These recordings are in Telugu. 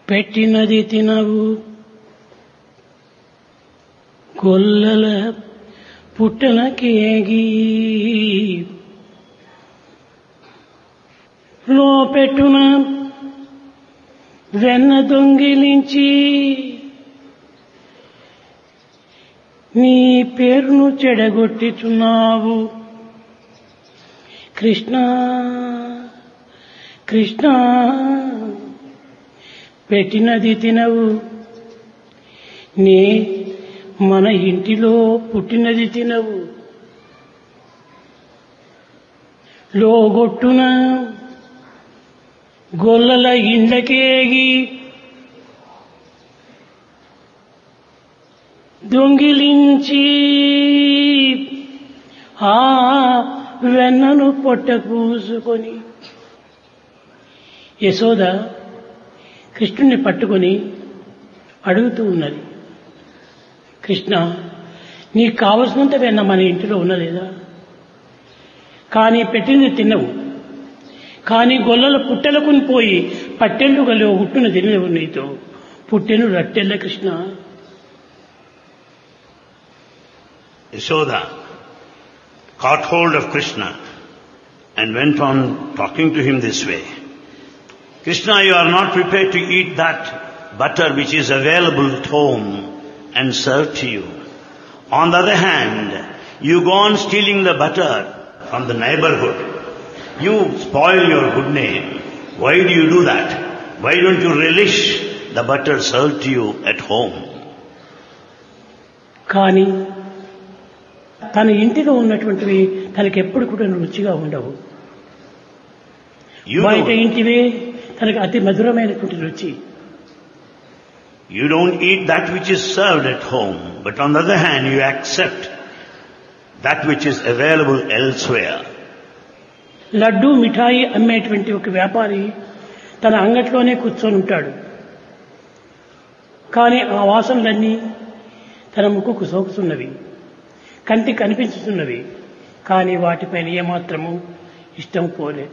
పెట్టినది తినవు గొల్లల పుట్టలకేగి లోపెట్టున వెన్న దొంగిలించి నీ పేరును చెడగొట్టుచున్నావు కృష్ణ కృష్ణ పెట్టినది తినవు నే మన ఇంటిలో పుట్టినది తినవు లోగొట్టున గొల్లల ఇండ్లకేగి దొంగిలించి ఆ వెన్నను పొట్ట పూసుకొని యశోద కృష్ణుణ్ణి పట్టుకొని అడుగుతూ ఉన్నది కృష్ణ నీకు కావలసినంత వెన్న మన ఇంటిలో ఉన్నలేదా కానీ పెట్టింది తిన్నవు కానీ గొల్లల పుట్టెలకు పోయి పట్టెళ్ళు గలి హుట్టున తినవు నీతో పుట్టెను రట్టెళ్ళ Krishna Yashoda caught hold of Krishna and went on talking to him this way. Krishna, you are not prepared to eat that butter which is available at home and served to you. On the other hand, you go on stealing the butter from the neighborhood. You spoil your good name. Why do you do that? Why don't you relish the butter served to you at home? కానీ తన ఇంటిలో ఉన్నటువంటివి తనకి ఎప్పుడు కూడా రుచిగా ఉండవు You బయట don't, ఇంటివే తనకి అతి మధురమైనటువంటి రుచి you don't eat that which is served at home, but on the other hand, you accept that which is available elsewhere. Laddu మిఠాయి అమ్మేటువంటి ఒక వ్యాపారి తన అంగట్లోనే కూర్చొని ఉంటాడు కానీ ఆ వాసనలన్నీ తన ముక్కుకు సోకుతున్నవి కంటికి కనిపించుతున్నవి కానీ వాటిపైన ఏమాత్రము ఇష్టం పోలేదు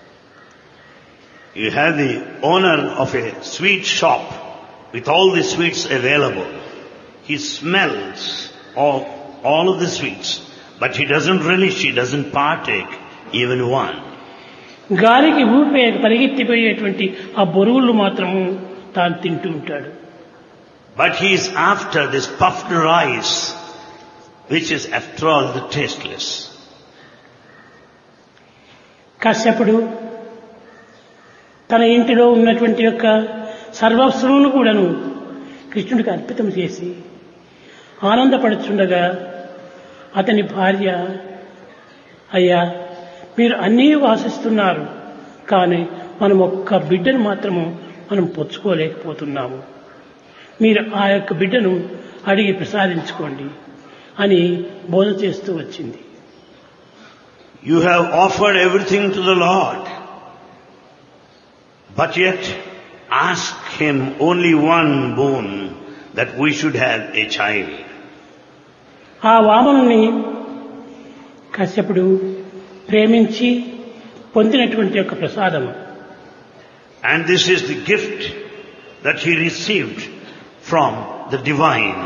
You have the owner of a sweet shop with all the sweets available. He smells all, all of the sweets, but he doesn't relish, he doesn't partake even one. గాలికి ఊపే పరిగెత్తిపోయేటువంటి ఆ బొరుగులు మాత్రము తాను తింటూ ఉంటాడు But he is after this puffed rice, which is after all the tasteless. కశ్యపుడు తన ఇంటిలో ఉన్నటువంటి యొక్క సర్వస్వమును కూడాను కృష్ణుడికి అర్పితం చేసి ఆనందపడుచుండగా అతని భార్య అయ్యా మీరు అన్నీ వాసిస్తున్నారు కానీ మనం ఒక్క బిడ్డను మాత్రము మనం పొచ్చుకోలేకపోతున్నాము మీరు ఆ యొక్క బిడ్డను అడిగి ప్రసాదించుకోండి అని బోధ చేస్తూ వచ్చింది You have offered everything to the Lord, but yet ask Him only one boon that we should have a child. ఆ వామనుని కశ్యపుడు ప్రేమించి పొందినటువంటి యొక్క ప్రసాదము And this is the gift that he received from the divine.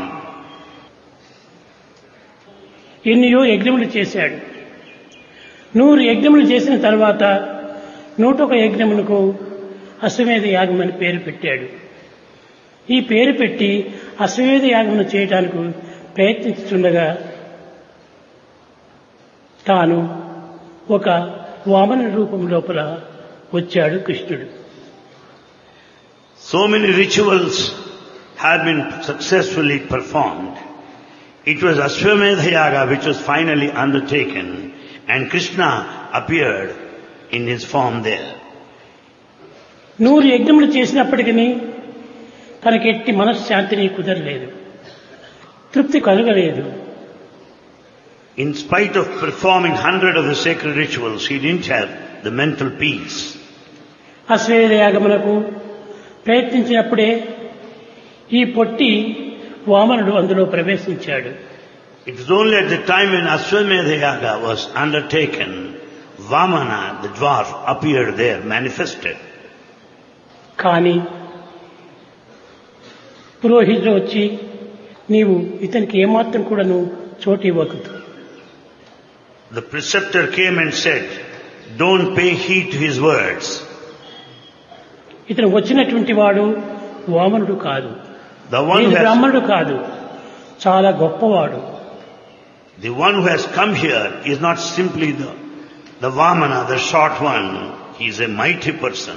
ఎన్నయో యజ్ఞములు చేశాడు నూరు యజ్ఞములు చేసిన తర్వాత నూటొక యజ్ఞములకు అశ్వమేధ యాగం అని పేరు పెట్టాడు ఈ పేరు పెట్టి అశ్వమేధ యాగమును చేయడానికి ప్రయత్నిస్తుండగా తాను ఒక వామన రూపం లోపల వచ్చాడు కృష్ణుడు So many rituals had been successfully performed. It was Ashwamedha Yaga which was finally undertaken and Krishna appeared in his form there. నూరు యజ్ఞములు చేసినప్పటికీ తనకి ఎట్టి మనశ్శాంతిని కుదరలేదు తృప్తి కలగలేదు In spite of performing hundred of the sacred rituals, he didn't have the mental peace. అశ్వేధ యాగమునకు ప్రయత్నించినప్పుడే ఈ పొట్టి వామనుడు అందులో ప్రవేశించాడు It was only at the time when Ashwamedha Yaga was undertaken, Vamana, the dwarf, appeared there, manifested. కానీ పురోహితుడు వచ్చి నీవు ఇతనికి ఏమాత్రం కూడాను చోటు ఇవ్వకూడదు The preceptor came and said, don't pay heed to his words. ఇతను వచ్చినటువంటి వాడు వామనుడు కాదు The one, వీడు who has, బ్రాహ్మణుడు కాదు చాలా గొప్పవాడు the one who has come here is not simply the, the Vamana, the short one. He is a mighty person.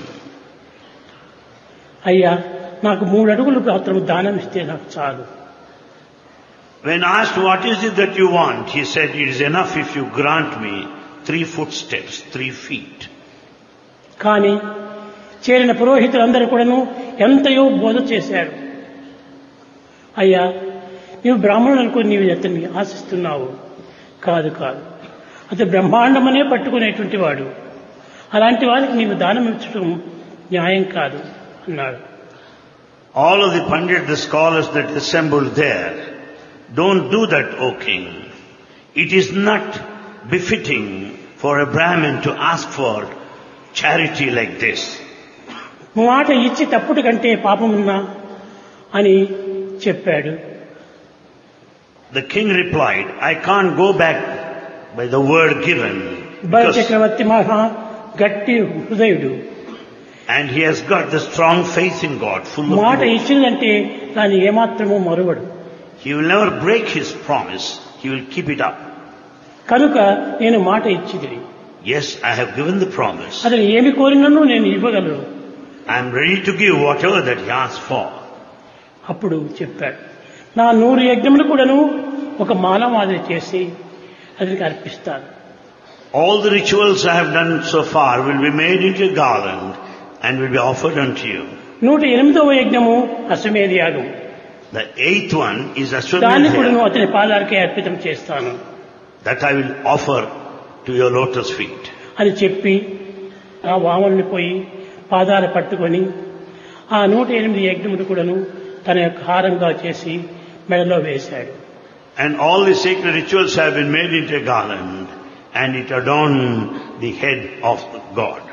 అయ్యా నాకు మూడు అడుగులు మాత్రం దానం ఇస్తే నాకు చాలు When asked what is it that you want, he said, it is enough if you grant me three footsteps, three feet. కానీ చేరిన పురోహితులందరూ కూడాను ఎంతయో బోధ చేశారు అయ్యా నీవు బ్రాహ్మణులు అనుకుని నీవు అతన్ని ఆశిస్తున్నావు కాదు కాదు అతను బ్రహ్మాండమనే పట్టుకునేటువంటి వాడు అలాంటి వారికి నీవు దానం ఇచ్చడం న్యాయం కాదు అన్నాడు All of the Pandit, the scholars that assembled there, don't do that, O king. It is not befitting for a Brahmin to ask for charity like this. మాట ఇచ్చి తప్పుడు కంటే పాపమున్నా అని చెప్పాడు The king replied, I can't go back by the word given. బల Because, చక్రవర్తి మహా గట్టి హృదయుడు and he has got the strong faith in God, full of మాట devotion. ఇచ్చిందంటే దాన్ని ఏమాత్రమూ మరువడు He will never break his promise. He will keep it up. కనుక నేను మాట ఇచ్చిది Yes, I have given the promise. అతను ఏమి కోరినను నేను ఇవ్వగలను I am ready to give whatever that he asks for. అప్పుడు చెప్పాడు నా నూరు యజ్ఞములు కూడాను ఒక మానవాదిని చేసి అతనికి అర్పిస్తాను All the rituals I have done so far will be made into a garland and will be offered unto you. నూట ఎనిమిదవ యజ్ఞము అశ్వమేధ యాగం The eighth one is దాన్ని కూడాను Ashwamedha అతని పాదాలకే అర్పితం చేస్తాను that I will offer to your lotus feet. అని చెప్పి ఆ వామనుని పోయి పాదాలు పట్టుకొని ఆ నూట ఎనిమిది యజ్ఞములు కూడాను తన యొక్క హారంగా చేసి మెడలో వేశాడు And all the sacred rituals have been made into a garland and it adorned the head of God.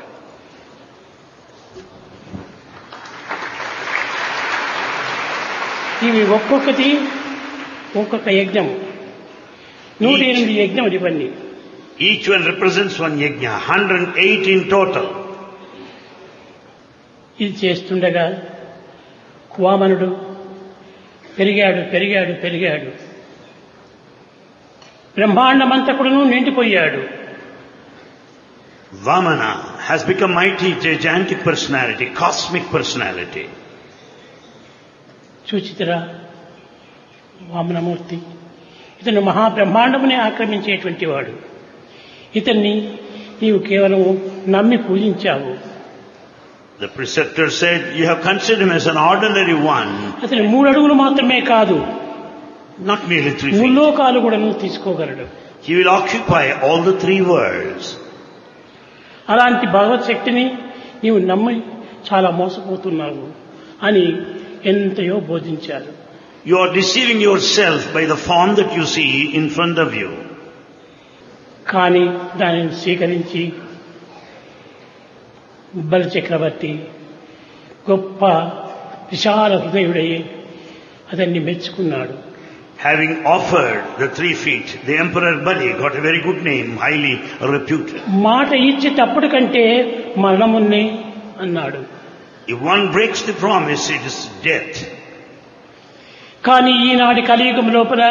ఇవి ఒక్కొక్కటి ఒక్కొక్క యజ్ఞం నూట ఎనిమిది యజ్ఞములు ఇవన్నీ Each one represents one yajna, 108 in total. ఇది చేస్తుండగా వామనుడు పెరిగాడు పెరిగాడు పెరిగాడు బ్రహ్మాండమంతకుడును నిండిపోయాడు Vamana has become mighty, gigantic personality, cosmic personality. చూచితరా Vamanamurthy ఇతను మహాబ్రహ్మాండమునే ఆక్రమించేటువంటి వాడు ఇతన్ని నీవు కేవలం నమ్మి పూజించావు The preceptor said, you have considered him as an ordinary one, అతను మూడు అడుగులు మాత్రమే కాదు not merely three feet. ముల్లోకాలు కూడా నువ్వు తీసుకోగలడు He will occupy all the three worlds. అలాంటి భగవత్ శక్తిని నీవు నమ్మి చాలా మోసపోతున్నావు అని ఎంతయో బోధించారు You are deceiving yourself by the form that you see in front of you. కానీ దానిని స్వీకరించి బలి చక్రవర్తి గొప్ప విశాల హృదయుడై అతన్ని మెచ్చుకున్నాడు Having offered the three feet, the Emperor Bali got a very good name, highly reputed. మాట ఇచ్చి తప్పుడు కంటే మరణమున్నే అన్నాడు If one breaks the promise, it is death. కానీ ఈనాటి కలియుగం లోపల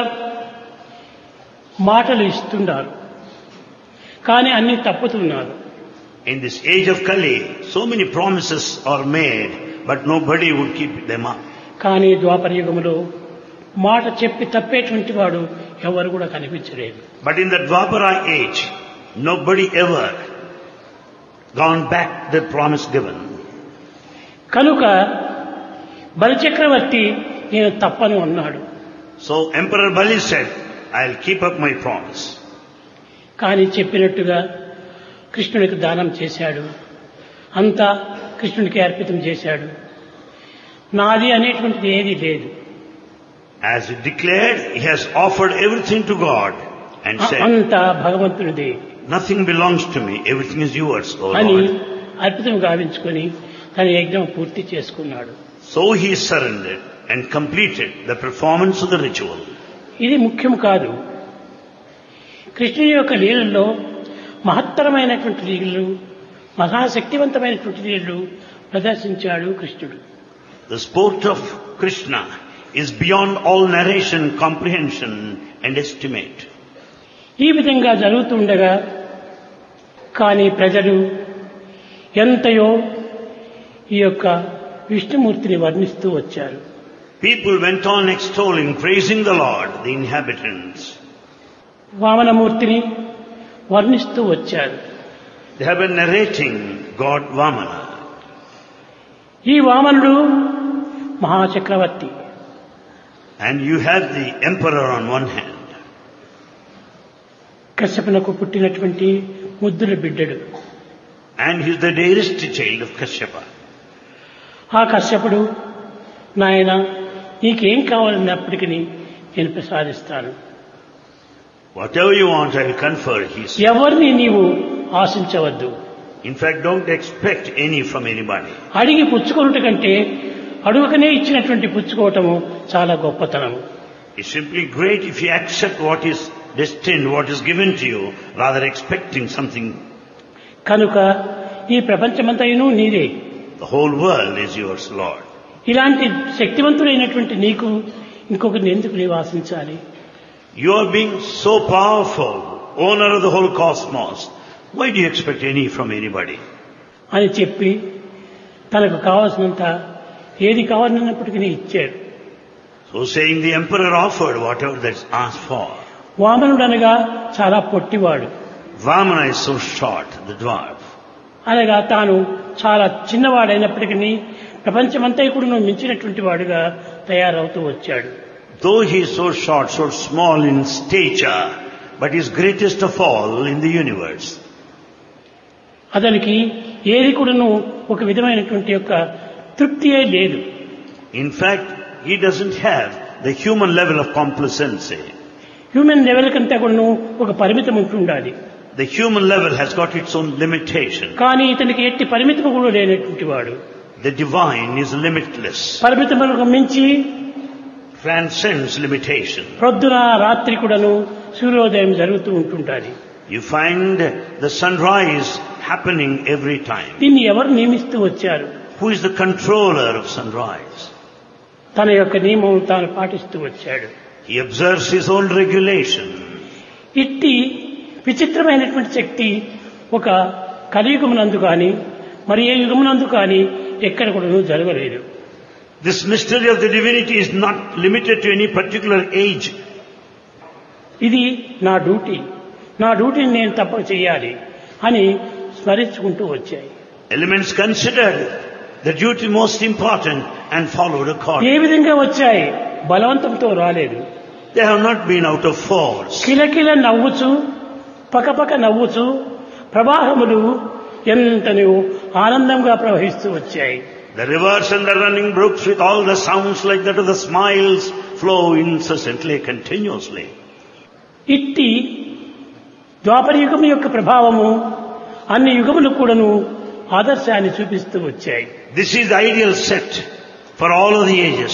మాటలు ఇస్తున్నారు కానీ అన్ని తప్పుతున్నారు In this age of Kali, so many promises are made, but nobody would keep them up. కానీ ద్వాపర యుగములో మాట చెప్పి తప్పేటువంటి వాడు ఎవరు కూడా కనిపించలేదు But in the Dwapara age, nobody ever gone back the promise given. కనుక బలిచక్రవర్తి నేను తప్పను అన్నాడు So Emperor Bali said, I'll keep up my promise. కానీ చెప్పినట్టుగా కృష్ణునికి దానం చేశాడు అంతా కృష్ణునికి అర్పితం చేశాడు నాది అనేటువంటిది ఏదీ లేదు As he declared, he has offered everything to God and a- said, అంతా భగవంతునిదే nothing belongs to me, everything is yours, O అని Lord. అర్పితం గావించుకొని తన యజ్ఞం పూర్తి చేసుకున్నాడు So he surrendered and completed the performance of the ritual. ఇది ముఖ్యం కాదు కృష్ణుని యొక్క లీలల్లో మహత్తరమైనటువంటి లీలలు మహాశక్తివంతమైనటువంటి లీలలు ప్రదర్శించాడు కృష్ణుడు The sport of Krishna is beyond all narration, comprehension and estimate. ఈ విధంగా జరుగుతుండగా కానీ ప్రజలు ఎంతయో ఈ యొక్క విష్ణుమూర్తిని వర్ణిస్తూ వచ్చారు People went on extolling, praising the Lord, the inhabitants. వామనమూర్తిని వర్ణిస్తూ వచ్చారు They have been narrating God Vamana. ఈ వామనుడు మహాచక్రవర్తి And you have the emperor on one hand. కశ్యపునకు పుట్టినటువంటి ముద్దుల బిడ్డడు And he's the dearest child of Kashyapa. ఆ కశ్యపుడు నాయన నీకేం కావాలన్నప్పటికీ నేను ప్రసాదిస్తాను Whatever you want, I will confer, he said. ఎవరిని నీవు ఆశించవద్దు In fact, don't expect any from anybody. అడిగి పుచ్చుకొనుట కంటే అడుగకనే ఇచ్చినటువంటి పుచ్చుకోవటము చాలా గొప్పతనము It's simply great if you accept what is destined, what is given to you, rather expecting something. కనుక ఈ ప్రపంచమంతయును నీదే The whole world is yours, Lord. ఇలాంటి శక్తివంతుడైనటువంటి నీకు ఇంకొకరిని ఎందుకు నీవు ఆశించాలి You are being so powerful, owner of the whole cosmos. Why do you expect any from anybody? అని చెప్పి తనకు కావలసినంత ఏది కావాలన్నప్పటికీ ఇచ్చాడు So saying the emperor offered whatever that's asked for. వామనుడు అనగా చాలా పొట్టివాడు Vamana is so short, the dwarf. అనగా తాను చాలా చిన్నవాడైనప్పటికీ ప్రపంచమంతా కూడా మించినటువంటి వాడుగా తయారవుతూ వచ్చాడు Though he is so short, so small in stature, but is greatest of all in the universe. అతనికి ఏది కూడాను ఒక విధమైనటువంటి యొక్క తృప్తియే లేదు In fact, he doesn't have the human level of complacency. Human level కంతా కూడాను ఒక పరిమితం ఉంటుండాలి The human level has got its own limitation. కానీ ఇతనికి ఎట్టి పరిమితం కూడా లేనటువంటి వాడు The divine is limitless, పరిమితములకు మించి transcends limitation. ప్రొద్దున రాత్రి కూడాను సూర్యోదయం జరుగుతూ ఉంటుంటాది You find the sunrise happening every time. దీన్ని ఎవరు నియమిస్తూ వచ్చారు Who is the controller of sunrise? తన యొక్క నియమం తాను పాటిస్తూ వచ్చాడు He observes his own regulation. ఇట్టి విచిత్రమైనటువంటి శక్తి ఒక కలియుగమునందు కానీ మరి ఏ యుగమునందు కానీ ఎక్కడ కూడా జరగలేదు This mystery of the divinity is not limited to any particular age. ఇది నా డ్యూటీ నా డ్యూటీని నేను తప్పక చేయాలి అని స్మరించుకుంటూ వచ్చాయి Elements considered the duty most important and followed A accordingly. విధంగా వచ్చాయి బలవంతంతో రాలేదు They have not been out of force. కిలకిల నవ్వుచు పకపక నవ్వుచు ప్రవాహములు ఎంతనో ఆనందంగా ప్రవహిస్తూ వచ్చాయి The rivers and the running brooks with all the sounds like that of the smiles flow incessantly, continuously. ఇట్టి ద్వాపర యుగం యొక్క ప్రభావము అన్ని యుగములు కూడాను ఆదర్శాన్ని చూపిస్తూ వచ్చాయి This is the ideal set for all of the ages.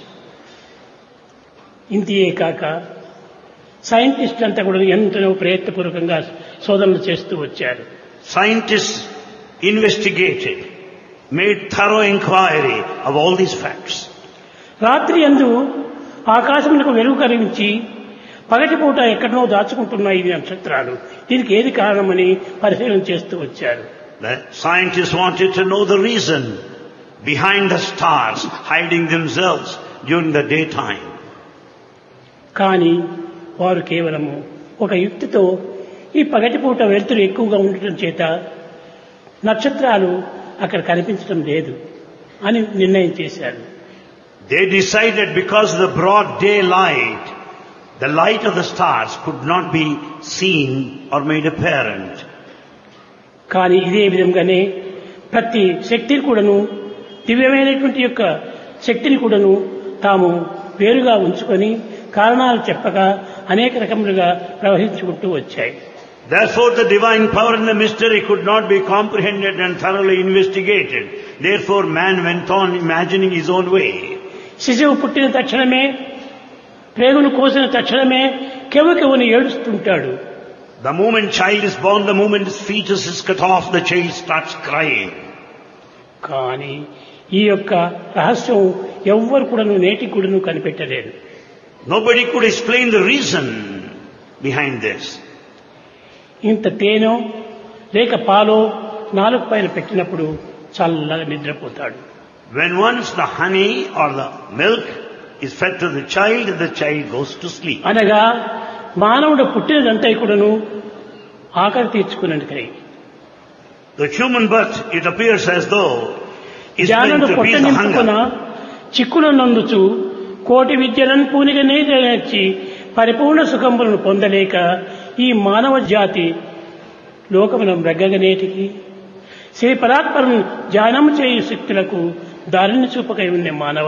ఇంతియే కాక సైంటిస్ట్ అంతా కూడా ఎంతో ప్రయత్నపూర్వకంగా శోధనలు చేస్తూ వచ్చారు Scientists investigated, made thorough inquiry of all these facts. రాత్రి అందు ఆకాశములకు వెలుగు కలిగించి పగటిపూట ఎక్కడనో దాచుకుంటున్నాయి ఈ నక్షత్రాలు దీనికి ఏది కారణమని పరిశీలన చేస్తూ వచ్చారు The scientists wanted to know the reason behind the stars hiding themselves during the daytime. కానీ వారు కేవలము ఒక యుక్తితో ఈ పగటిపూట వెలుతురు ఎక్కువగా ఉండటం చేత నక్షత్రాలు అక్కడ కనిపించడం లేదు అని నిర్ణయం చేశారు They decided because of the broad daylight, the light of the stars could not be seen or made apparent. కానీ ఇదే విధంగానే ప్రతి శక్తిని కూడాను దివ్యమైనటువంటి యొక్క శక్తిని కూడాను తాము వేరుగా ఉంచుకొని కారణాలు చెప్పగా అనేక రకములుగా ప్రవహించుకుంటూ వచ్చాయి Therefore the divine power and the mystery could not be comprehended and thoroughly investigated. Therefore man went on imagining his own way. శిశువు పుట్టిన తక్షణమే ప్రేగును కోసిన తక్షణమే కెవు కెవుని ఏడుస్తుంటాడు The moment child is born, the moment his fetus is cut off, the child starts crying. కానీ ఈ యొక్క రహస్యం ఎవ్వరు కూడాను నేటి కూడాను కనిపెట్టలేరు Nobody could explain the reason behind this. ఇంత తేనో లేక పాలో నాలుగు పైన పెట్టినప్పుడు చల్లగా నిద్రపోతాడు When once the honey or the milk is fed to the child, the child goes to sleep. అనగా మానవుడు పుట్టినదంతా కూడాను ఆకలి తీర్చుకున్నట్టుకై The human birth, it appears as though, is జ్ఞానుడు meant to పొట్ట appease the నింపుకున్న hunger. చిక్కులను నందుచు కోటి విద్యలను పూనిగనే నేర్చి పరిపూర్ణ సుఖములను పొందలేక ఈ మానవ జాతి లోకమును బ్రగ్గగనేటికి శ్రీ పరాత్పరం ధ్యానం చేయు శక్తులకు దారిని చూపకై ఉన్న మానవ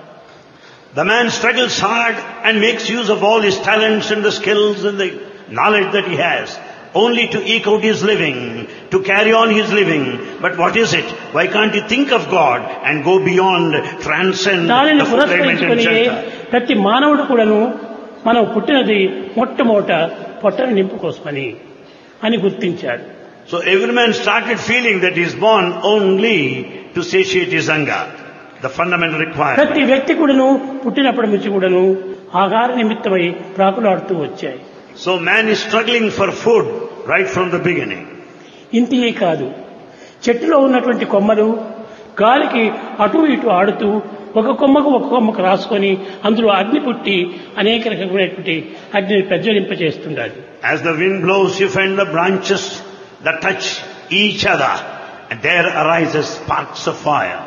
The man struggles hard and makes use of all his talents and the skills and the knowledge that he has, only to eke out his living, to carry on his living. But what is it? Why can't he think of God and go beyond, transcend దానిని the fulfillment and పురస్కరించుకొని shelter? ప్రతి మానవుడు కూడాను మనం పుట్టినది మొట్టమొదట పొట్టను నింపుకోసమని అని గుర్తించాడు So every man started feeling that he is born only to satiate his hunger, the fundamental requirement. ప్రతి వ్యక్తి కూడాను పుట్టినప్పటి నుంచి కూడాను ఆహార నిమిత్తమై ప్రాకులాడుతూ వచ్చాయి So man is struggling for food right from the beginning. ఇంటియే కాదు చెట్టులో ఉన్నటువంటి కొమ్మలు గాలికి అటు ఇటు ఆడుతూ ఒక కొమ్మకు ఒక కొమ్మకు రాసుకొని అందులో అగ్ని పుట్టి అనేక రకమైనటువంటి అగ్నిని ప్రజ్వలింపజేస్తుండాలి As the wind blows, you find the branches that touch each other, and there arises sparks of fire.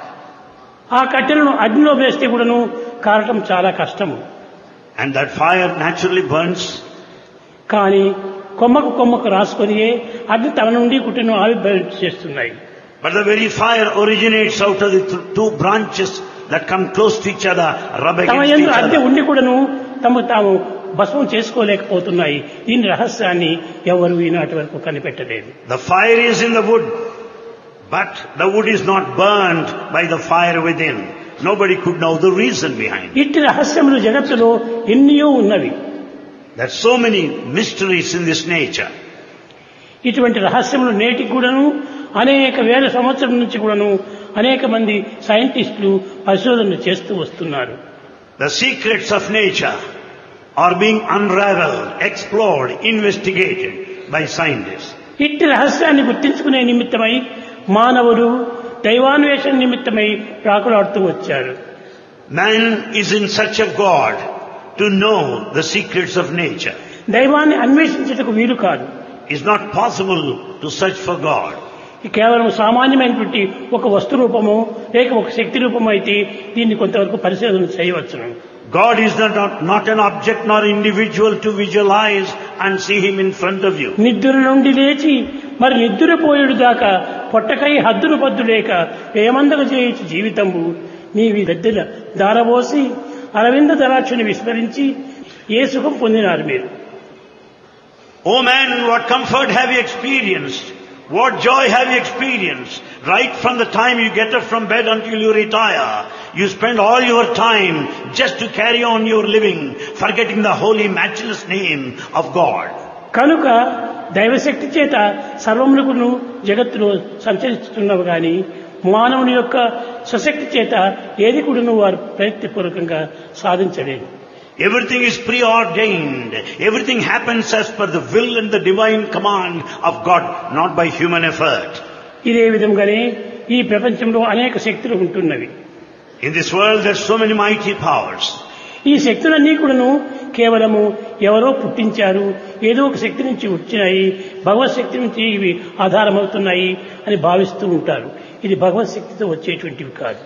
ఆ కట్టెలను అగ్నిలో వేస్తే కూడాను కారటం చాలా కష్టము And that fire naturally burns, కానీ కొమ్మకు కొమ్మకు రాసుకొని అగ్ని తన నుండి కుట్టిన ఆవిర్భవింప చేస్తున్నాయి but the very fire originates out of the th- two branches that come close to each other, rub తమ against ఎందు each అద్దె other. ఉండి కూడాను తమ తాము భస్మం చేసుకోలేకపోతున్నాయి దీని రహస్యాన్ని ఎవరు ఈనాటి వరకు కనిపెట్టలేదు The fire is in the wood, but the wood is not burned by the fire within. Nobody could know the reason behind it. ఇట్టి రహస్యములు జగత్తులో ఎన్నో ఉన్నవి There are so many mysteries in this nature. ఇటువంటి రహస్యములు నేటికి కూడాను అనేక వేల సంవత్సరం నుంచి కూడాను అనేక మంది సైంటిస్టులు పరిశోధనలు చేస్తూ వస్తున్నారు The secrets of nature are being unraveled, explored, investigated by scientists. ఇట్టి రహస్యాన్ని గుర్తించుకునే నిమిత్తమై మానవుడు దైవాన్వేషణ నిమిత్తమై ప్రాకులాడుతూ వచ్చారు Man is in search of God to know the secrets of nature. దైవాన్ని అన్వేషించటకు వీలు కాదు It's not possible to search for God. ఇది కేవలం సామాన్యమైనటువంటి ఒక వస్తు రూపము లేక ఒక శక్తి రూపము అయితే దీన్ని కొంతవరకు పరిశోధన చేయవచ్చును God is not, not, not an object nor individual to visualize and see Him in front of you. నిద్ర నుండి లేచి మరి నిద్రపోయేడు దాకా పొట్టకై హద్దులు పద్దు లేక ఏమందక చేయొచ్చు జీవితంబు నీవి గద్దెల దారబోసి అరవింద దరాక్షుని విస్మరించి ఏ సుఖం పొందినారు మీరు Oh man, what comfort have you experienced? What joy have you experienced? Right from the time you get up from bed until you retire, you spend all your time just to carry on your living, forgetting the holy, matchless name of God. కనుక దైవశక్తి చేత సర్వములకును జగత్తులో సంచరిస్తున్నవి కానీ మానవుని యొక్క స్వశక్తి చేత ఏది కూడాను వారు ప్రయత్నపూర్వకంగా సాధించలేదు Everything is preordained. Everything happens as per the will and the divine command of God, not by human effort. ఇదే విధంగానే ఈ ప్రపంచంలో అనేక శక్తులు ఉంటున్నవి In this world, there are so many mighty powers. ఈ శక్తులన్నీ కూడాను కేవలము ఎవరో పుట్టించారు ఏదో ఒక శక్తి నుంచి వచ్చినాయి భగవత్ శక్తి నుంచి ఇవి ఆధారమవుతున్నాయి అని భావిస్తూ ఉంటారు ఇది భగవత్ శక్తితో వచ్చేటువంటివి కాదు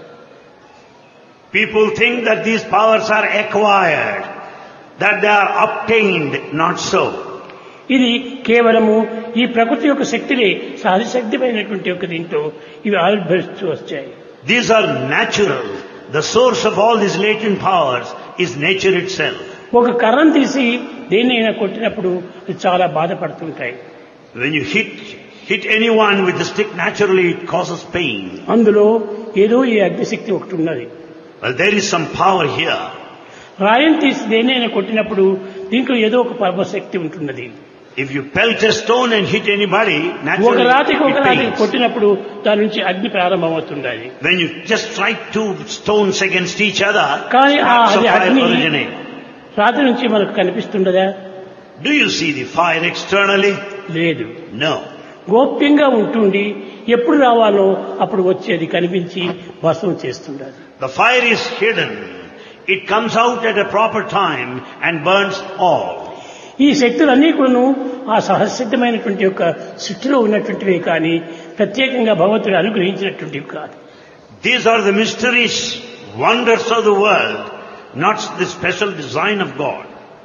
People think that these powers are acquired, that they are obtained, not so. ఇది కేవలము ఈ ప్రకృతి యొక్క శక్తిని సహజశక్తిమైనటువంటి యొక్క దీంట్లో ఇవి ఆవిర్భవిస్తూ వచ్చాయి These are natural. The source of all these latent powers is nature itself. ఒక కర్రను తీసి దేన్నైనా కొట్టినప్పుడు అది చాలా బాధపడుతుంటాయి When you hit, hit anyone with the stick, naturally it causes pain. అందులో ఏదో ఈ అగ్నిశక్తి ఒకటి ఉన్నది Well, there is some power here. రాయిని తీసి దేనైనా కొట్టినప్పుడు దీంట్లో ఏదో ఒక పరమశక్తి ఉంటున్నది If you pelt a stone and hit anybody, ఒక naturally రాతికి ఒక it రాతికి pains. కొట్టినప్పుడు దాని నుంచి అగ్ని ప్రారంభమవుతుండాలి When you just strike two stones against each other, కానీ ఆ sparks of అది fire అగ్ని originate. రాతి నుంచి మనకు కనిపిస్తుండదా Do you see the fire externally? లేదు No. గోప్యంగా ఉంటుండి ఎప్పుడు రావాలో అప్పుడు వచ్చేది కనిపించి భస్మం చేస్తుండాలి The fire is hidden. It comes out at a proper time and burns all. ఈ శక్తులన్నీ కూడాను ఆ సహసిద్ధమైనటువంటి యొక్క సృష్టిలో ఉన్నటువంటివే కానీ ప్రత్యేకంగా భగవంతుడు అనుగ్రహించినటువంటివి కాదు These are the mysteries, wonders of the world, not the special design of God.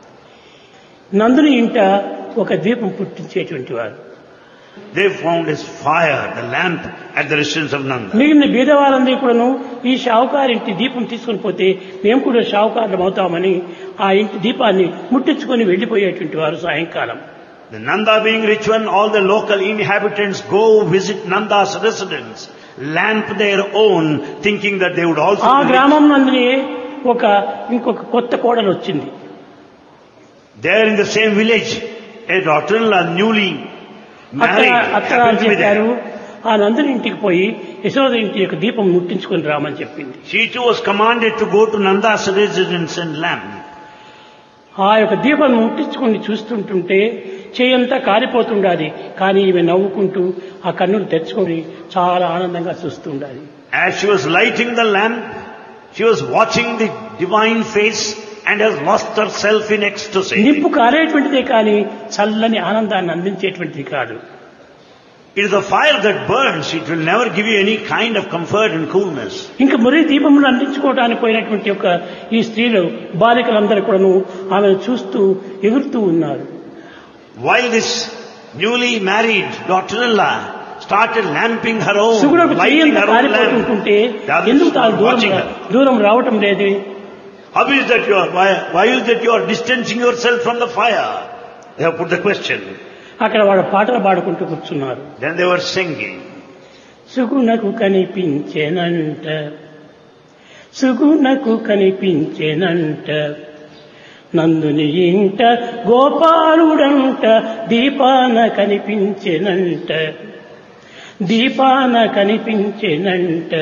నందుని ఇంట ఒక దీపం పుట్టించేటువంటి వారు They found his fire, the lamp at the residence of Nanda. మిగిలిన బీదవారందరూ కూడాను ఈ షావుకారి ఇంటి దీపం తీసుకొని పోతే మేము కూడా షావుకారులం అవుతామని ఆ ఇంటి దీపాన్ని ముట్టించుకొని వెళ్లిపోయేటువంటి వారు సాయంకాలం The Nanda being rich one, all the local inhabitants go visit Nanda's residence, lamp their own, thinking that they would also ఆ be rich. గ్రామం నందునే ఒక ఇంకొక కొత్త కోడలు వచ్చింది There in the same village, a daughter-in-law newly అక్కడ married అక్కడ happened to be చెప్పారు there. ఆ నందుని ఇంటికి పోయి యశోద ఇంటి యొక్క దీపం ముట్టించుకొని రామని చెప్పింది She too was commanded to go to Nanda's residence and lamp. ఆ యొక్క దీపం ముట్టించుకొని చూస్తుంటుంటే చేయంతా కారిపోతుండాలి కానీ ఈమె నవ్వుకుంటూ ఆ కన్నులు తెచ్చుకొని చాలా ఆనందంగా చూస్తుండాలి As she was lighting the lamp, she was watching the divine face and has lost herself in ecstasy. నిప్పు కారేటువంటిదే కానీ చల్లని ఆనందాన్ని అందించేటువంటిది కాదు It is the fire that burns. It will never give you any kind of comfort and coolness. ఇంకా మురి దీపములు అందించుకోవడానికి పోయినటువంటి యొక్క ఈ స్త్రీలు బాలికలందరూ కూడాను ఆమెను చూస్తూ ఎగురుతూ ఉన్నారు While this newly married daughter-in-law started lamping her own, సుగుణకు lighting చెయ్యంత her own కారిపోతుంటుంటే lamp, the others ఎందుకు తాను were దూరం watching her. దూరం రావటం లేదు How is that you are, why, why is that you are distancing yourself from the fire? They have put the question. అక్కడ వాడు పాటలు పాడుకుంటూ కూర్చున్నారు Then they were singing. సుగుణకు కనిపించేనంట సుగుణకు కనిపించేనంట నందుని ఇంట గోపాలుడంట దీపాన కనిపించెనంట దీపాన కనిపించెనంట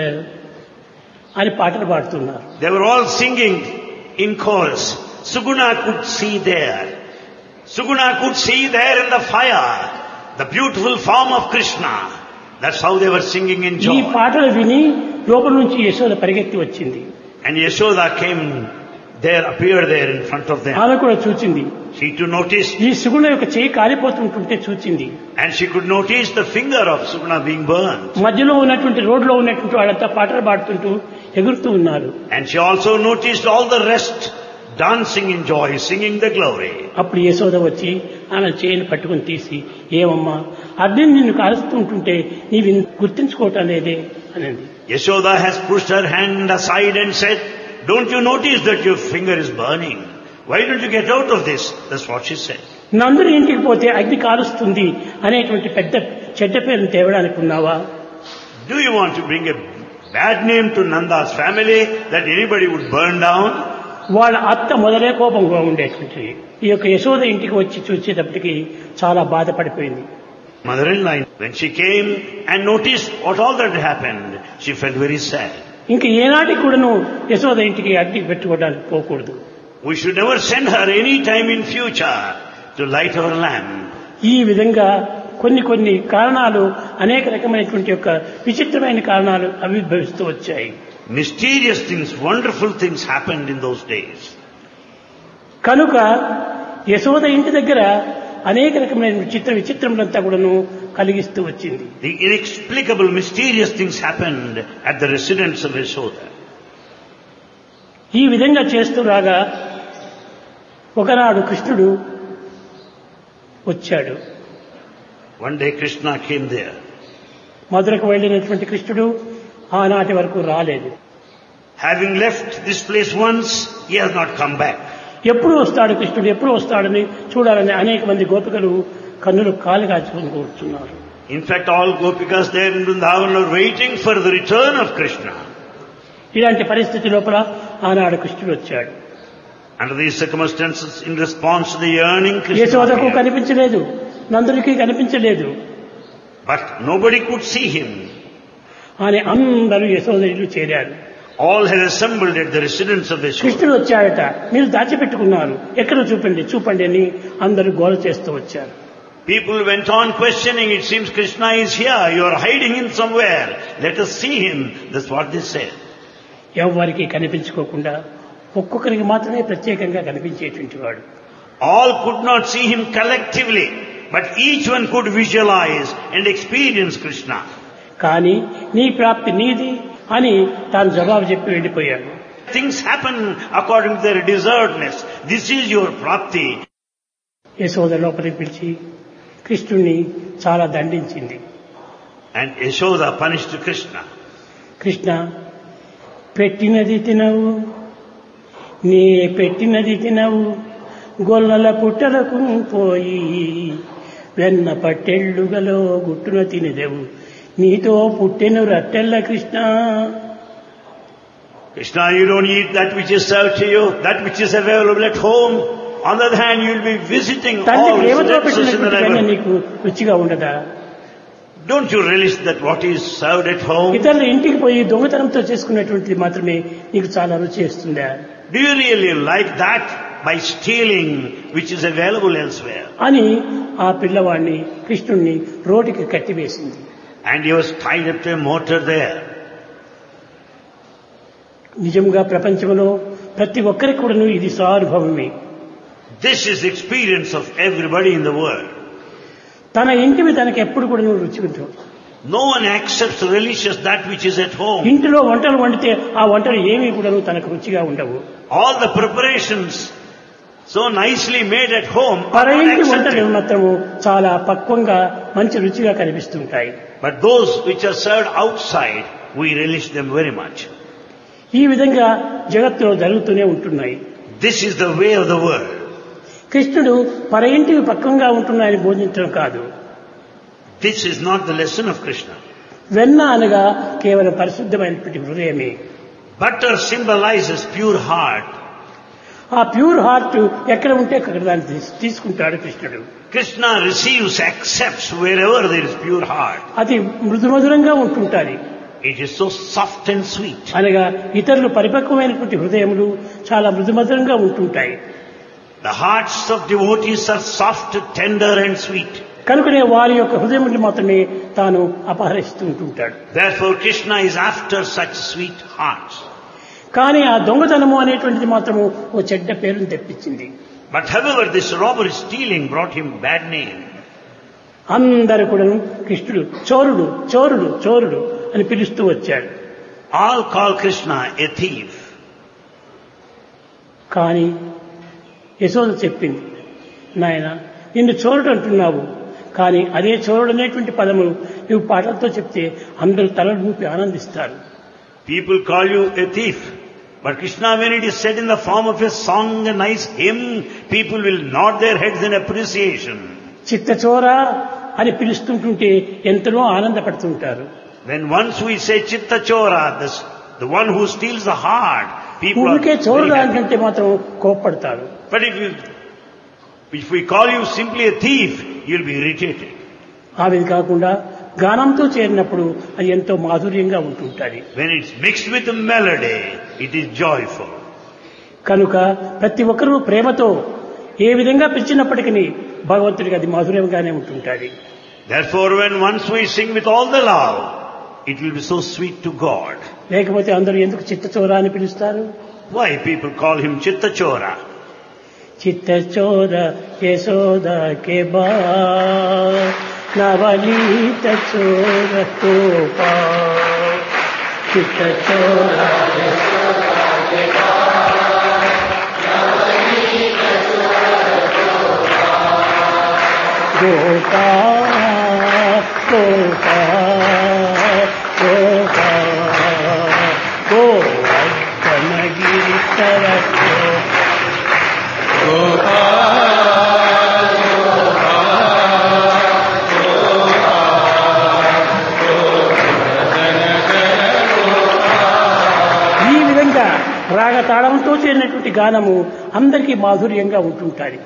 అని పాటలు పాడుతున్నారు They were all singing in chorus. Suguna could see there. Suguna could see there in the fire the beautiful form of Krishna. That's how they were singing in ఈ joy. పాటలు విని లోపల నుంచి యశోద పరిగెత్తి వచ్చింది And Yashoda came there, appeared there in front of them. ఆమె కూడా చూచింది She too noticed, ఈ సుగుణ యొక్క చేయి కాలిపోతుంటుంటే చూచింది and she could notice the finger of Suguna being burned. మధ్యలో ఉన్నటువంటి రోడ్లో ఉన్నటువంటి వాళ్ళంతా పాటలు పాడుతుంటూ ఎగురుతూ ఉన్నారు And she also noticed all the rest dancing in joy, singing the glory. అప్పుడు యశోద వచ్చి ఆమె చేయిని పట్టుకుని తీసి ఏమమ్మా అగ్ని నిన్ను కాలుస్తుంటుంటే నీవు ఇన్- గుర్తించుకోవటం లేదే అనింది Yashoda has pushed her hand aside and said, Don't you notice that your finger is burning? Why don't you get out of this? That's what she said. నందుని ఇంటికి పోతే అగ్ని కాలుస్తుంది అనేటువంటి పెద్ద చెడ్డ పేరును తేవడానికి ఉన్నావా Do you want to bring a bad name to Nanda's family that anybody would burn down? వాళ్ళ అత్త మొదలే కోపంగా ఉండేటువంటి ఈ యొక్క యశోద ఇంటికి వచ్చి చూసేటప్పటికి చాలా బాధపడిపోయింది Mother-in-law, when she came and noticed what all that happened, she felt very sad. ఇంక ఏనాటికి కూడాను యశోద ఇంటికి అగ్ని పెట్టుకోవడానికి పోకూడదు We should never send her any time in future to light our lamp. ఈ విధంగా కొన్ని కొన్ని కారణాలు అనేక రకమైనటువంటి యొక్క విచిత్రమైన కారణాలు ఆవిర్భవిస్తూ వచ్చాయి Mysterious things, wonderful things happened in those days. కనుక యశోద ఇంటి దగ్గర అనేక రకమైన విచిత్ర విచిత్రములంతా కూడాను కలిగిస్తూ వచ్చింది The inexplicable, mysterious things happened at the residence of Yashoda. ఈ విధంగా చేస్తూ రాగా ఒకనాడు కృష్ణుడు వచ్చాడు One day Krishna came there. మధురకు వెళ్ళినటువంటి కృష్ణుడు ఆనాటి వరకు రాలేదు Having left this place once, he has not come back. ఎప్పుడు వస్తాడు కృష్ణుడు ఎప్పుడు వస్తాడని చూడాలని అనేక మంది గోపికలు కన్నులు కాలు కాచుకొని కూర్చున్నారు In fact, all Gopikas there in Vrindavan are waiting for the return of Krishna. ఇలాంటి పరిస్థితి లోపల ఆనాడు కృష్ణుడు వచ్చాడు Under these circumstances, in response to the yearning, Krishna యశోదకు appeared. కనిపించలేదు నందుడికి కనిపించలేదు But nobody could see him. అని అందరూ యశోద ఇల్లు చేరారు All had assembled at the residence of Yashoda. కృష్ణుడు వచ్చాడట మీరు దాచిపెట్టుకున్నారు ఎక్కడ చూపండి చూపండి అని అందరూ గోల చేస్తూ వచ్చారు People went on questioning, it seems Krishna is here, you are hiding him somewhere, let us see him. That's what they said. ఎవరికి కనిపించుకోకుండా ఒక్కొక్కరికి మాత్రమే ప్రత్యేకంగా కనిపించేటువంటి వాడు All could not see him collectively, but each one could visualize and experience Krishna. కానీ నీ ప్రాప్తి నీది అని తాను జవాబు చెప్పి వెళ్ళిపోయాడు Things happen according to their deservedness. This is your prapti. Yashoda లోపలికి పిలిచి కృష్ణుణ్ణి చాలా దండించింది And Yashoda punished Krishna. Krishna పెట్టినది తినవు నీ పెట్టినది తినవు గొల్లల పుట్టలకు పోయి వెన్న పట్టెళ్ళుగలో గుట్టున తినదెవు నీతో పుట్టెను రట్టెల్ల Krishna Krishna, you don't eat that which is served to you, that which is available at home. On the other hand, you will be visiting తండ్రి all ప్రేమతో relatives in the పెట్టినటువంటి వెన్న neighborhood. నీకు రుచిగా ఉండదా Don't you relish that what is served at home? ఇతరుల ఇంటికి పోయి దొంగతనంతో చేసుకున్నటువంటిది మాత్రమే నీకు చాలా రుచి ఇస్తుందా Do you really like that by stealing which is available elsewhere? అని ఆ పిల్లవాడిని కృష్ణుణ్ణి రోటికి కట్టివేసింది And he was tied up to a mortar there. నిజంగా ప్రపంచంలో ప్రతి ఒక్కరికి కూడాను ఇది స్వానుభవమే This is the experience of everybody in the world. తన ఇంటివి తనకి ఎప్పుడు కూడా రుచి ఉంటుంది No one accepts religious that which is at home. ఇంటిలో వంటలు వండితే ఆ వంటలు ఏమీ కూడా తనకు రుచిగా ఉండవు All the preparations so nicely made at home are పర not ఇంటి వంటలు accepted. మాత్రము చాలా పక్వంగా మంచి రుచిగా కనిపిస్తుంటాయి But those which are served outside, we relish them very much. ఈ విధంగా జగత్తులో జరుగుతూనే ఉంటున్నాయి This is the way of the world. కృష్ణుడు పర ఇంటివి పక్వంగా ఉంటున్నాయని బోధించడం కాదు This is not the lesson of Krishna. వెన్న అనగా కేవలం పరిశుద్ధమైనటువంటి హృదయమే Butter symbolizes pure heart. ఆ ప్యూర్ హార్ట్ ఎక్కడ ఉంటే అక్కడ దాన్ని తీస్- తీసుకుంటాడు కృష్ణుడు Krishna receives, accepts wherever there is pure heart. అది మృదుమధురంగా ఉంటుంటాది It is so soft and sweet. అనగా ఇతరులు పరిపక్వమైనటువంటి హృదయములు చాలా మృదుమధురంగా ఉంటుంటాయి The hearts of devotees are soft, tender and sweet. కనుకనే వారి యొక్క హృదయములు మాత్రమే తాను అపహరిస్తూ ఉంటుంటాడు Therefore Krishna is after such sweet hearts. కానీ ఆ దొంగతనము అనేటువంటిది మాత్రము ఓ చెడ్డ పేరును తెప్పించింది But however, this robbery stealing brought him bad name. అందరు కూడాను కృష్ణుడు చోరుడు చోరుడు చోరుడు అని పిలుస్తూ వచ్చాడు All call Krishna a thief. కానీ యశోద చెప్పింది నాయన నిన్ను చోరుడు అంటున్నావు కానీ అదే చోరుడు అనేటువంటి పదము నువ్వు పాటలతో చెప్తే అందరూ తలలు ఊపి ఆనందిస్తారు People call you a thief. But Krishna, when it is said in the form of a song, a nice hymn, people will nod their heads in appreciation. చిత్తచోర అని పిలుస్తుంటుంటే ఎంతనో ఆనందపడుతుంటారు When once we say Chitta Chora, this, the one who steals the heart, people are ఊరికే very చోరుడు happy. అంటే మాత్రం కోప్పడతారు But if you, if we call you simply a thief, you'll be irritated. ఆమెది కాకుండా గానంతో చేరినప్పుడు అది ఎంతో మాధుర్యంగా ఉంటుంటుంది When it's mixed with a melody, it is joyful. కనుక ప్రతి ఒక్కరూ ప్రేమతో ఏ విధంగా పిలిచినప్పటికీ భగవంతుడికి అది మాధుర్యంగానే ఉంటుంటుంది Therefore, when once we sing with all the love, it will be so sweet to God. లేకపోతే అందరూ ఎందుకు చిత్తచోర అని పిలుస్తారు Why people call him Chitta Chora? చిత్తచోర Yashoda కే బా నవనీత చోర కోపా చిత్తచోర గోపా గోపా గోపా గోవర్ధనగిరి సరస్వో Gopal, Gopal, రాగ తాళంతో చేరినటువంటి గానము అందరికీ మాధుర్యంగా ఉంటుంటారు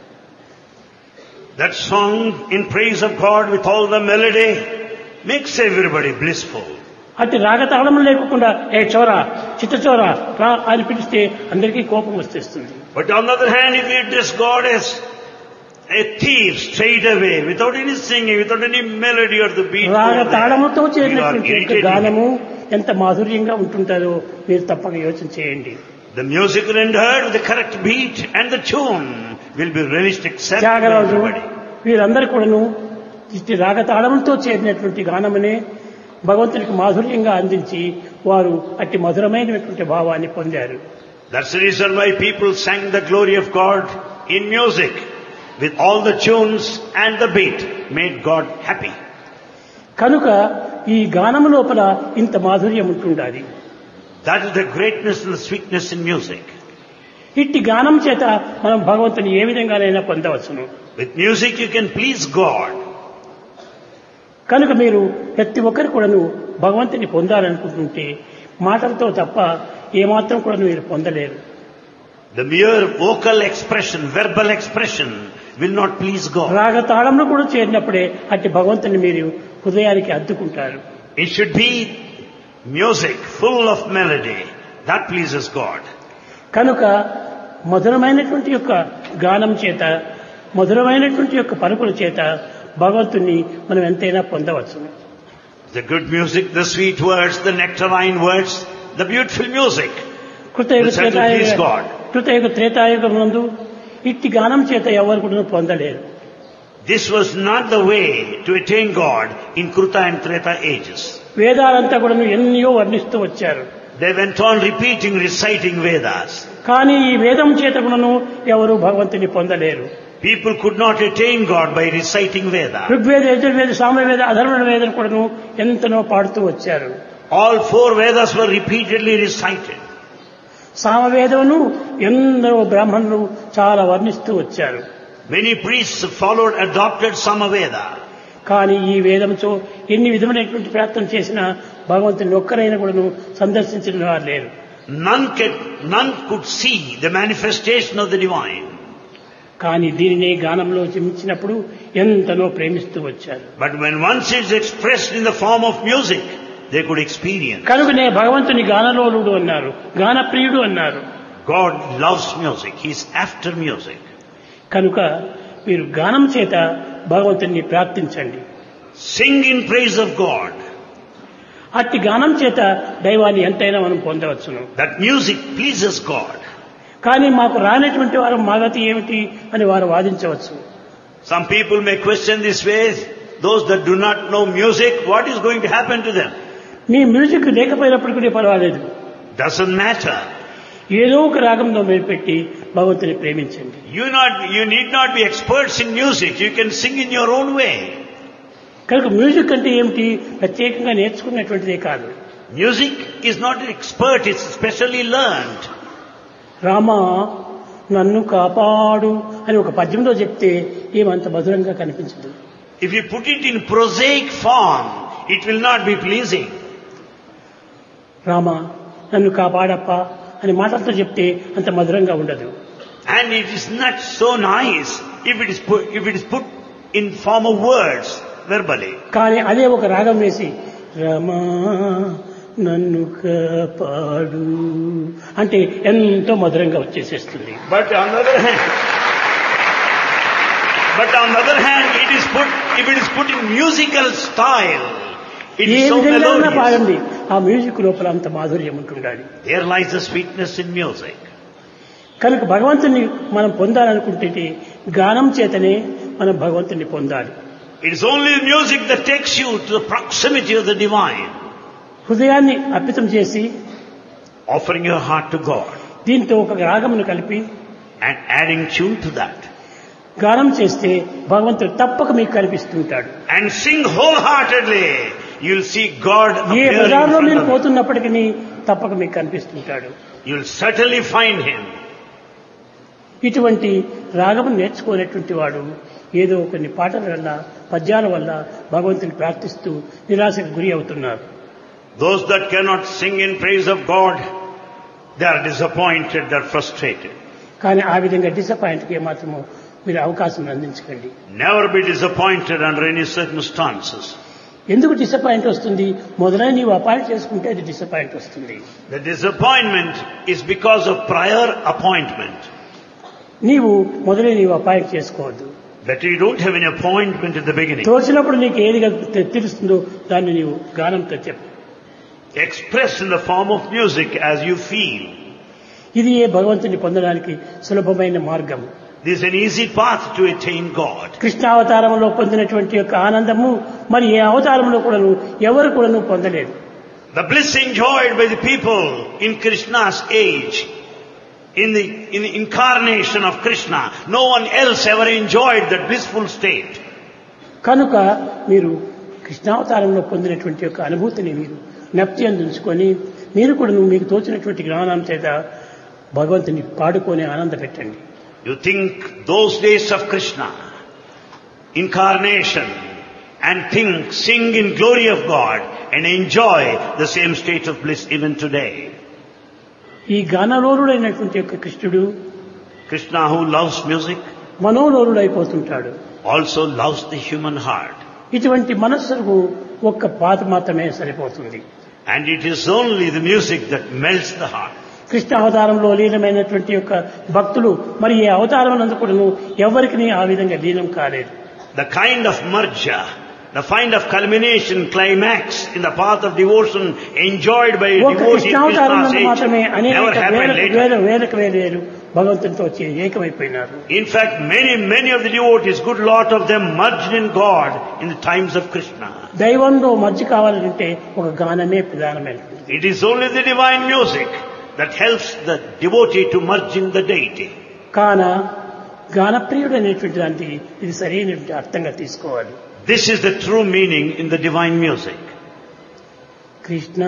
That song in praise of God with all the melody makes everybody blissful. అటు రాగతాళం లేకుండా ఏ చోరా చిత్త చోరా రా అని పిలిస్తే అందరికీ కోపం వచ్చేస్తుంది But on the other hand, if you address God as a thief straight away, without any singing, without any melody or the beat, రాగ over there, తాళముతో you are చేరినటువంటి యొక్క irritating. గానము ఎంత మాధుర్యంగా ఉంటుంటారో మీరు తప్పక యోచన చేయండి The music rendered with the correct beat and the tune will be relished accepted by Tyagaraju everybody. వీరందరూ కూడాను ఇట్టి రాగతాళంతో చేరినటువంటి గానమునే భగవంతునికి మాధుర్యంగా అందించి వారు అట్టి మధురమైనటువంటి భావాన్ని పొందారు That's the reason why people sang the glory of God in music with all the tunes and the beat made God happy. కనుక ఈ గానము లోపల ఇంత మాధుర్యం ఉంటుండాలి That is the greatness and the sweetness in music. ఇట్టి గానం చేత మనం భగవంతుని ఏ విధంగానైనా పొందవచ్చును With music you can please God. కనుక మీరు ప్రతి ఒక్కరు కూడాను భగవంతుని పొందాలనుకుంటుంటే మాటలతో తప్ప ఏమాత్రం కూడా మీరు పొందలేరు The mere vocal expression, verbal expression will not please God. రాగ తాళంలో కూడా చేరినప్పుడే అట్టి భగవంతుని మీరు హృదయానికి అద్దుకుంటారు It should be music full of melody. That pleases God. కనుక మధురమైనటువంటి యొక్క గానం చేత మధురమైనటువంటి యొక్క పలుకుల చేత భగవంతుని మనం ఎంతైనా పొందవచ్చు The good music, the sweet words, the nectarine words, the beautiful music. కృతయుగ Will certainly త్రేతాయుగ please God. కృతయుగ Treta Yuga నందు ఇట్టి గానం చేత ఎవరు కూడా పొందలేరు This was not the way to attain God in Kruta and Treta ages. వేదాలంతా కూడా ఎన్నో వర్ణిస్తూ వచ్చారు They went on repeating, reciting Vedas. కానీ ఈ వేదం చేత కూడాను ఎవరు భగవంతుని పొందలేరు People could not attain God by reciting Vedas. Rigveda Yajurveda Samaveda అధర్వణ వేదం కూడాను ఎంతనో పాడుతూ వచ్చారు All four Vedas were repeatedly recited. సామవేదమును ఎందరో బ్రాహ్మణులు చాలా వర్ణిస్తూ వచ్చారు Many priests followed, adopted Samaveda. కానీ ఈ వేదంతో ఎన్ని విధమైనటువంటి ప్రయత్నం చేసినా భగవంతుని ఒక్కరైనా కూడాను సందర్శించిన వారు లేరు None, could, none could see the manifestation of the divine. కానీ దీనినే గానంలో చిమించినప్పుడు ఎంతనో ప్రేమిస్తూ వచ్చారు But when once it's expressed in the form of music, they could experience. కనుకనే భగవంతుని గానలోలుడు అన్నారు గానప్రియుడు అన్నారు God loves music. He's after music. కనుక మీరు గానం చేత భగవంతుని ప్రార్థించండి Sing in praise of God. అట్టి గానం చేత దైవాన్ని ఎంతైనా మనం పొందవచ్చును That music pleases God. కానీ మాకు రానటువంటి వారు మాగతి ఏమిటి అని వారు వాదించవచ్చు Some people may question this way. Those that do not know music, what is going to happen to them? మీ మ్యూజిక్ లేకపోయినప్పటికీ పర్వాలేదు Doesn't matter. ఏదో ఒక రాగంలో మీరు పెట్టి భగవంతుని ప్రేమించండి You not, you need not be experts in music. You can sing in your own way. కనుక మ్యూజిక్ అంటే ఏమిటి ప్రత్యేకంగా నేర్చుకున్నటువంటిదే కాదు Music is not an expert. It's specially learned. Rama నన్ను కాపాడు అని ఒక పద్యంలో చెప్తే ఏమంత మధురంగా కనిపించదు If you put it in prosaic form, it will not be pleasing. Rama నన్ను కాపాడప్ప అని మాటలతో చెప్తే అంత మధురంగా ఉండదు And it is not so nice if it is put, if it is put in form of words verbally. కానీ అదే ఒక రాగం వేసి రమా నన్ను కాపాడు అంటే ఎంతో మధురంగా వచ్చేసేస్తుంది But on the other hand, but on the other hand, it is put, if it is put in musical style, it A is so విధంగా melodious. పాడండి ఆ మ్యూజిక్ లోపల అంత మాధుర్యం ఉంటుండాలి There lies the sweetness in music. కనుక భగవంతుని మనం పొందాలనుకుంటే గానం చేతనే మనం భగవంతుని పొందాలి It is only music that takes you to the proximity of the divine, హృదయాన్ని అర్పితం చేసి offering your heart to God దీంతో ఒక రాగమును కలిపి and adding tune to that. గానం చేస్తే భగవంతుడు తప్పక మీకు కనిపిస్తుంటాడు And sing wholeheartedly. You'll see God A appear in బజార్లో front మీరు of you. పోతున్నప్పటికీ తప్పక మీకు కనిపిస్తుంటాడు You'll certainly find Him. ఇటువంటి రాగము నేర్చుకునేటువంటి వాడు ఏదో కొన్ని పాటల వల్ల పద్యాల వల్ల భగవంతుని ప్రార్థిస్తూ నిరాశకు గురి అవుతున్నారు Those that cannot sing in praise of God They are disappointed, they are frustrated. కానీ ఆ విధంగా డిసప్పాయింట్కి ఏమాత్రము మీరు అవకాశం అందించకండి Never be disappointed under any circumstances. ఎందుకు డిసప్పాయింట్ వస్తుంది మొదలై నీవు అపాయింట్ చేసుకుంటే అది డిసప్పాయింట్ వస్తుంది The disappointment is because of prior appointment. నీవు మొదలై నీవు అపాయింట్ చేసుకోవద్దు That you don't have an appointment at the beginning. తోచినప్పుడు నీకు ఏది తె- తెలుస్తుందో దాన్ని నీవు గానంతో చెప్పు Express in the form of music as you feel. ఇది ఏ భగవంతుని పొందడానికి సులభమైన మార్గం This is an easy path to attain God. కృష్ణావతారంలో పొందినటువంటి యొక్క ఆనందము మరి ఏ అవతారంలో కూడాను ఎవరు కూడాను పొందలేదు The bliss enjoyed by the people in Krishna's age, in the, in the incarnation of Krishna, no one else ever enjoyed that blissful state. కనుక మీరు కృష్ణావతారంలో పొందినటువంటి యొక్క అనుభూతిని మీరు జ్ఞప్తి అందించుకొని మీరు కూడా మీకు తోచినటువంటి జ్ఞానం చేత భగవంతుని పాడుకొని ఆనంద పెట్టండి You think those days of Krishna, incarnation, and think, sing in glory of God, and enjoy the same state of bliss even today. ఈ గానలోరుడైనటువంటి యొక్క కృష్ణుడు Krishna who loves music మనోలోరుడైపోతుంటాడు also loves the human heart. ఇటువంటి మనస్సుకు ఒక్క పాత మాత్రమే సరిపోతుంది And it is only the music that melts the heart. Krishna అవతారంలో లీనమైనటువంటి యొక్క భక్తులు మరి ఏ అవతారం నందు కూడాను ఎవరికి ఆ విధంగా లీనం కాలేదు The kind of marja, the kind of culmination, climax in the path of devotion enjoyed by a ఒక devotee in కృష్ణావతారం Krishna's నందు మాత్రమే age అనేక never happened వేల later. వేల వేలకు వేలేరు భగవంతునితో వచ్చి ఏకమైపోయినారు In fact, many, many of the devotees, good lot of them merged in God in the times of Krishna. దైవంలో మధ్య కావాలంటే ఒక గానమే ప్రధానమైనటువంటి It is only the divine music that helps the devotee to merge in the deity. కాన గానప్రియుడు అనేటువంటి దానికి ఇది సరైనటువంటి అర్థంగా తీసుకోవాలి This is the true meaning in the divine music. Krishna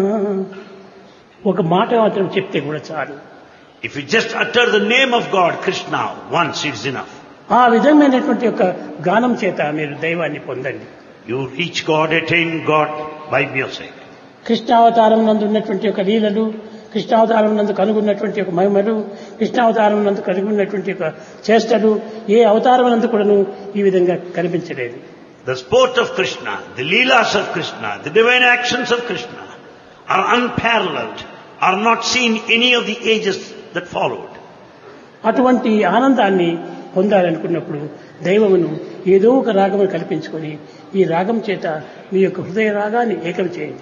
ఒక మాట మాత్రం చెప్తే కూడా చాలు If you just utter the name of God, Krishna, once it's enough. ఆ విధమైనటువంటి యొక్క గానం చేత మీరు దైవాన్ని పొందండి You reach God, attain God by music. కృష్ణావతారం నందు ఉన్నటువంటి యొక్క లీలలు కృష్ణావతారం నందు కనుగొన్నటువంటి యొక్క మహిమలు కృష్ణావతారం నందు కనుగొన్నటువంటి యొక్క చేష్టలు ఏ అవతారం నందు కూడాను ఈ విధంగా కనిపించలేదు The sport of Krishna, the leelas of Krishna, the divine actions of Krishna are unparalleled, are not seen any of the ages that followed. అటువంటి ఆనందాన్ని పొందాలనుకున్నప్పుడు దైవమును ఏదో ఒక రాగమును కల్పించుకొని ఈ రాగం చేత మీ యొక్క హృదయ రాగాన్ని ఏకం చేయండి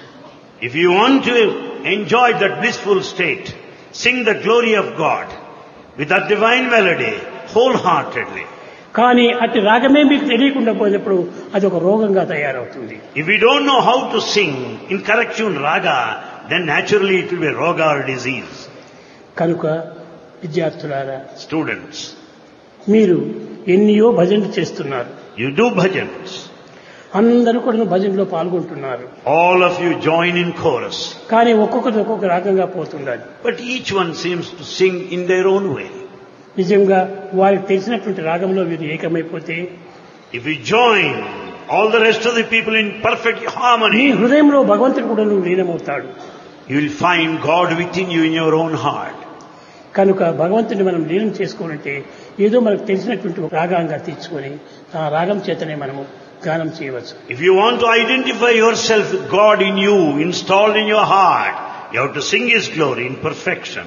If you want to enjoy that blissful state, sing the glory of God with that divine melody wholeheartedly. కానీ అతి రాగమే మీకు తెలియకుండా పోయినప్పుడు అది ఒక రోగంగా తయారవుతుంది If we don't know how to sing in correct tune raga, then naturally it will be roga or disease. కనుక విద్యార్థులారా Students, మీరు ఎన్నియో భజనలు చేస్తున్నారు you do bhajans. అందరూ కూడా భజనలో పాల్గొంటున్నారు All of you join in chorus. కానీ ఒక్కొక్కటి ఒక్కొక్క రాగంగా పోతుండాలి But each one seems to sing in their own way. నిజంగా వారికి తెలిసినటువంటి రాగంలో వీరు ఏకమైపోతే If we join all the rest of the people in perfect me harmony, హృదయంలో భగవంతుడు కూడా నువ్వు లీనమవుతాడు you will find God within you in your own heart. కనుక భగవంతుని మనం లీనం చేసుకోవాలంటే ఏదో మనకు తెలిసినటువంటి ఒక రాగంగా తీర్చుకొని ఆ రాగం చేతనే మనము గానం చేయవచ్చు If you want to identify yourself with God in you, installed in your heart, you have to sing His glory in perfection.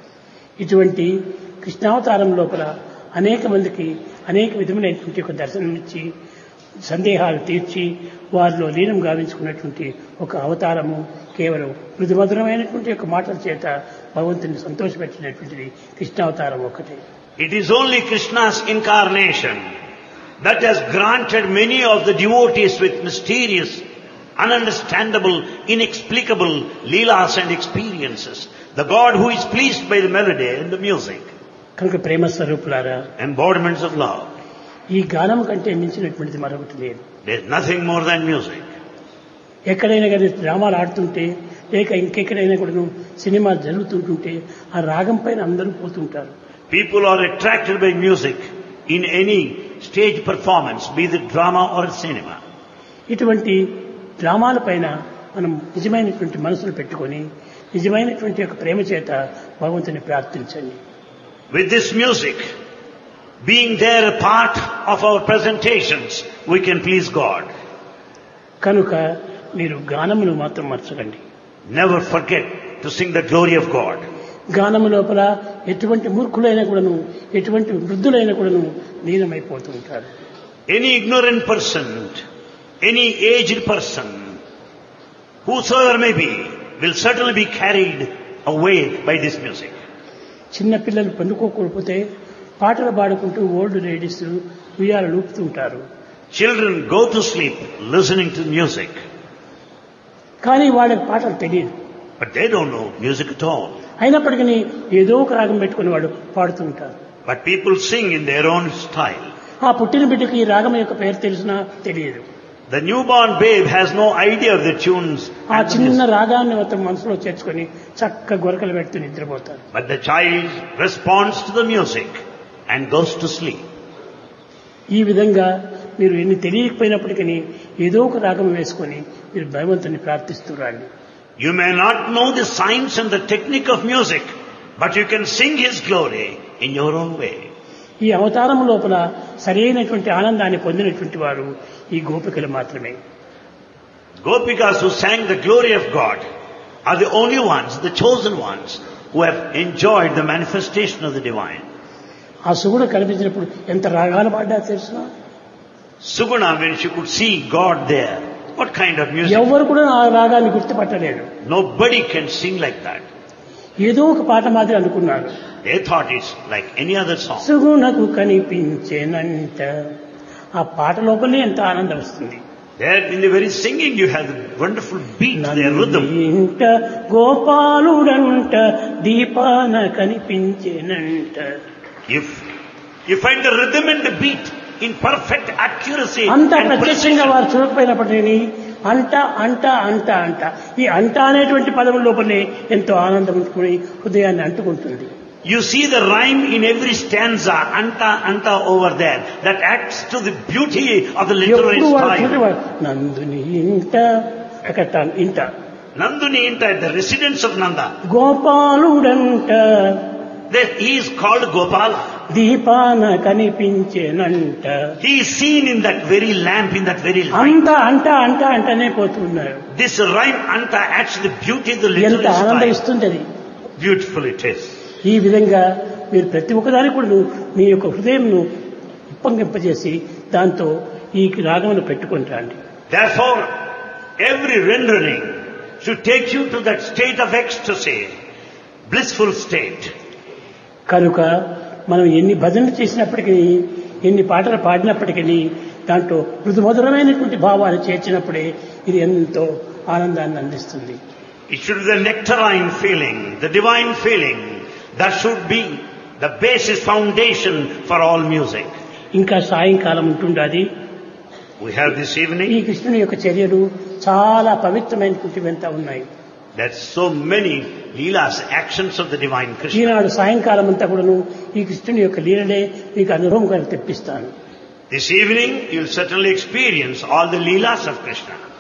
ఇటువంటి కృష్ణావతారం లోపల అనేక మందికి అనేక విధములైనటువంటి ఒక దర్శనం ఇచ్చి సందేహాలు తీర్చి వారిలో లీనం గావించుకున్నటువంటి ఒక అవతారము కేవలం మృదుమధురమైనటువంటి ఒక మాటల చేత భగవంతుని సంతోషపెట్టినటువంటిది కృష్ణావతారం ఒకటే It is only Krishna's incarnation that has granted many of the devotees with mysterious, ununderstandable, inexplicable leelas and experiences. The God who is pleased by the melody and the music, కనుక ప్రేమ స్వరూపులారా embodiments of love. ఈ గానం కంటే మించినటువంటిది మరొకటి లేదు There is nothing more than music. ఎక్కడైనా కానీ డ్రామాలు ఆడుతుంటే లేక ఇంకెక్కడైనా కూడా సినిమాలు జరుగుతుంటుంటే ఆ రాగం పైన అందరూ పోతుంటారు People are attracted by music in any stage performance, be it drama or cinema. ఇటువంటి డ్రామాల పైన మనం నిజమైనటువంటి మనసును పెట్టుకొని నిజమైనటువంటి యొక్క ప్రేమ చేత భగవంతుని ప్రార్థించండి With this music, being there a part of our presentations, we can please God. కనుక మీరు గానమును మాత్రం మర్చకండి Never forget to sing the glory of God. గానము లోపల ఎటువంటి మూర్ఖులైన కూడాను ఎటువంటి వృద్ధులైన కూడాను లీనమైపోతూ ఉంటారు Any ignorant person, any aged person, whosoever may be, will certainly be carried away by this music. చిన్న పిల్లలు పండుకోకపోతే పాటలు పాడుకుంటూ ఓల్డ్ లేడీస్ ఉయ్యాలు లూపుతూ ఉంటారు Children go to sleep listening to music, కానీ వాళ్ళకి పాటలు తెలియదు but they don't know music at all. అయినప్పటికీ ఏదో ఒక రాగం పెట్టుకుని వాళ్ళు పాడుతూ ఉంటారు But people sing in their own style. ఆ పుట్టిన బిడ్డకి ఈ రాగం యొక్క పేరు తెలిసినా తెలియదు The newborn babe has no idea of the tunes. ఆ and the చిన్న music. రాగాన్ని మొత్తం మనసులో చేర్చుకొని చక్క గొరకలు పెడుతూ నిద్రపోతారు But the child responds to the music and goes to sleep. ఈ విధంగా మీరు ఎన్ని తెలియకపోయినప్పటికీ ఏదో ఒక రాగం వేసుకొని మీరు భగవంతుని ప్రార్థిస్తూ రండి You may not know the science and the technique of music, but you can sing His glory in your own way. ఈ అవతారం లోపల సరైనటువంటి ఆనందాన్ని పొందినటువంటి వారు ఈ గోపికలు మాత్రమే Gopikas who sang the glory of God are the only ones, the chosen ones, who have enjoyed the manifestation of the divine. ఆ సుగుడు కనిపించినప్పుడు ఎంత రాగాలు పాడ్డా తెలుసిన Suguna, when she could see God there, what kind of music? ఎవరు కూడా ఆ రాగాన్ని గుర్తుపట్టలేడు Nobody can sing like that. ఏదో ఒక పాట మాదిరి అనుకున్నారు They thought it's like any other song. సుగుణకు కనిపించేనంట ఆ పాట లోపలే ఎంత ఆనందం వస్తుంది There in the very singing you have the wonderful beat, their rhythm. ఇంట గోపాలుడంట దీపాన కనిపించేనంట If you find the rhythm and the beat in perfect accuracy అంత and ప్రత్యక్షంగా precision, వారు చూడకపోయినప్పటికీ అంట అంట అంట అంట ఈ అంట అనేటువంటి పదం లోపలే ఎంతో ఆనందం ఉంటుకుని హృదయాన్ని అంటుకుంటుంది you see the rhyme in every stanza, anta, anta over there, that adds to the beauty of the literary ఎప్పుడు వారు style. చూడేవారు నందుని ఇంట అక్కడ ఇంట Nanduni Inta, the residence of Nanda, గోపాలుడంట there he is called Gopala. దీపాన కనిపించేనంట He is seen in that very lamp, in that very light. అంత అంట అంట అంటనే పోతున్నారు This rhyme anta adds to the beauty of the ఎంత literary ఆనందం style. ఇస్తుంది అది Beautiful it is. ఈ విధంగా మీరు ప్రతి ఒక్కదాని కూడా మీ యొక్క హృదయంను ఉప్పొంగింపజేసి దాంతో ఈ రాగమును పెట్టుకొని రండి Therefore, every rendering should take you to that state of ecstasy, blissful state. కనుక మనం ఎన్ని భజనలు చేసినప్పటికీ ఎన్ని పాటలు పాడినప్పటికీ దాంట్లో మృదుమధురమైనటువంటి భావాలు చేర్చినప్పుడే ఇది ఎంతో ఆనందాన్ని అందిస్తుంది It should be the nectarine feeling, the divine feeling. That should be the basis foundation for all music. ఇంకా సాయంకాలం ఉంటుండది We have this ఈ evening, కృష్ణుని యొక్క చర్యలు చాలా పవిత్రమైనటువంటివంతా ఉన్నాయి there's so many leelas, actions of the divine Krishna. ఈనాడు సాయంకాలం అంతా కూడాను ఈ కృష్ణుని యొక్క లీలలే మీకు అనుభవం కలిగి తెప్పిస్తాను This evening, you'll certainly experience all the leelas of Krishna.